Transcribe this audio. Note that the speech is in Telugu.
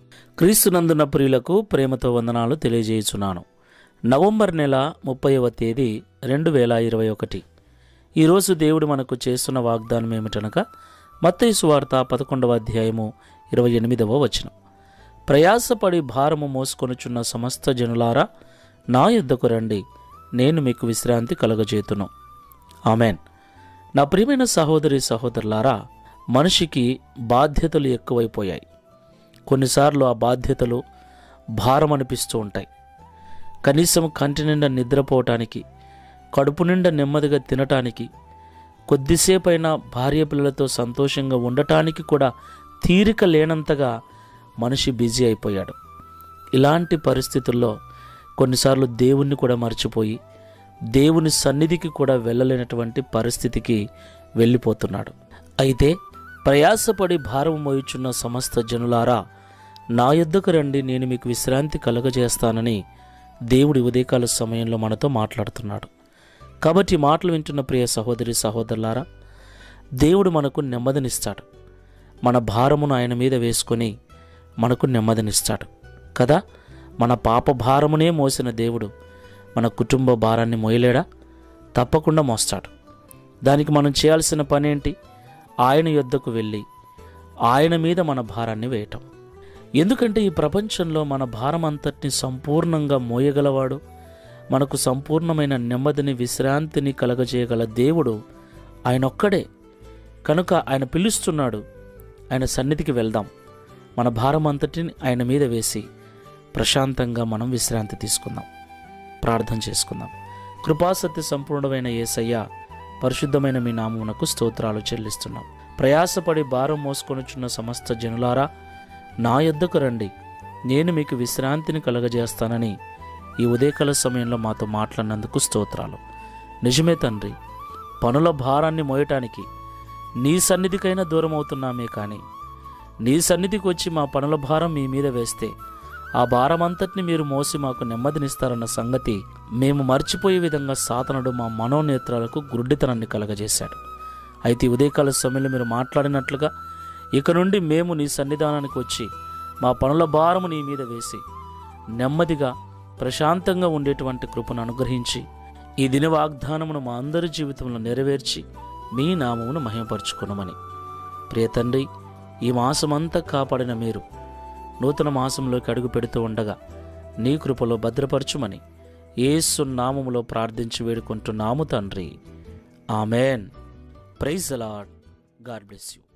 క్రీస్తునందున ప్రియులకు ప్రేమతో వందనాలు తెలియజేయుచున్నాను నవంబర్ నెల ముప్పైవ తేదీ రెండు వేల ఇరవై ఒకటి ఈరోజు దేవుడు మనకు చేస్తున్న వాగ్దానం ఏమిటనగా మత్తయి సువార్త పదకొండవ అధ్యాయము ఇరవై ఎనిమిదవ వచనం ప్రయాసపడి భారము మోసుకొనుచున్న సమస్త జనులారా నా యుద్ధకు రండి నేను మీకు విశ్రాంతి కలగజేతును ఆమెన్ నా ప్రియమైన సహోదరి సహోదరులారా మనిషికి బాధ్యతలు ఎక్కువైపోయాయి కొన్నిసార్లు ఆ బాధ్యతలు భారం అనిపిస్తూ ఉంటాయి కనీసం కంటి నిండా నిద్రపోవటానికి కడుపు నిండా నెమ్మదిగా తినటానికి కొద్దిసేపైనా భార్య పిల్లలతో సంతోషంగా ఉండటానికి కూడా తీరిక లేనంతగా మనిషి బిజీ అయిపోయాడు ఇలాంటి పరిస్థితుల్లో కొన్నిసార్లు దేవుణ్ణి కూడా మర్చిపోయి దేవుని సన్నిధికి కూడా వెళ్ళలేనటువంటి పరిస్థితికి వెళ్ళిపోతున్నాడు అయితే ప్రయాసపడి భారం మోయుచున్న సమస్త జనులారా నా యుద్ధకు రండి నేను మీకు విశ్రాంతి కలుగజేస్తానని దేవుడి ఉదయకాల సమయంలో మనతో మాట్లాడుతున్నాడు కాబట్టి ఈ మాటలు వింటున్న ప్రియ సహోదరి సహోదరులారా దేవుడు మనకు నెమ్మదినిస్తాడు మన భారమును ఆయన మీద వేసుకొని మనకు నెమ్మదినిస్తాడు కదా మన పాప భారమునే మోసిన దేవుడు మన కుటుంబ భారాన్ని మోయలేడా తప్పకుండా మోస్తాడు దానికి మనం చేయాల్సిన పని ఏంటి ఆయన యొద్దకు వెళ్ళి ఆయన మీద మన భారాన్ని వేయటం ఎందుకంటే ఈ ప్రపంచంలో మన భారం అంతటిని సంపూర్ణంగా మోయగలవాడు మనకు సంపూర్ణమైన నెమ్మదిని విశ్రాంతిని కలగజేయగల దేవుడు ఆయన ఒక్కడే కనుక ఆయన పిలుస్తున్నాడు ఆయన సన్నిధికి వెళ్దాం మన భారం అంతటిని ఆయన మీద వేసి ప్రశాంతంగా మనం విశ్రాంతి తీసుకుందాం ప్రార్థన చేసుకుందాం కృపాసత్య సంపూర్ణమైన ఏసయ్య పరిశుద్ధమైన మీ నామమునకు స్తోత్రాలు చెల్లిస్తున్నాం ప్రయాసపడి భారం మోసుకొనుచున్న సమస్త జనులారా నా యొద్దకు రండి నేను మీకు విశ్రాంతిని కలగజేస్తానని ఈ ఉదయకాల సమయంలో మాతో మాట్లాడినందుకు స్తోత్రాలు నిజమే తండ్రి పనుల భారాన్ని మోయటానికి నీ సన్నిధికైనా దూరం అవుతున్నామే కానీ నీ సన్నిధికి వచ్చి మా పనుల భారం మీ మీద వేస్తే ఆ భారం అంతటిని మీరు మోసి మాకు నెమ్మదినిస్తారన్న సంగతి మేము మర్చిపోయే విధంగా సాతనుడు మా మనోనేత్రాలకు గుడ్డితనాన్ని కలగజేశాడు అయితే ఈ ఉదయకాల సమయంలో మీరు మాట్లాడినట్లుగా ఇక నుండి మేము నీ సన్నిధానానికి వచ్చి మా పనుల భారము నీ మీద వేసి నెమ్మదిగా ప్రశాంతంగా ఉండేటువంటి కృపను అనుగ్రహించి ఈ దిన వాగ్దానమును మా అందరి జీవితంలో నెరవేర్చి మీ నామమును మహిమపరచుకునమని ప్రియ తండ్రి ఈ మాసమంతా కాపాడిన మీరు నూతన మాసంలోకి అడుగు పెడుతూ ఉండగా నీ కృపలో భద్రపరచుమని ఏసు నామములో ప్రార్థించి వేడుకుంటున్నాము తండ్రి amen praise the lord God bless you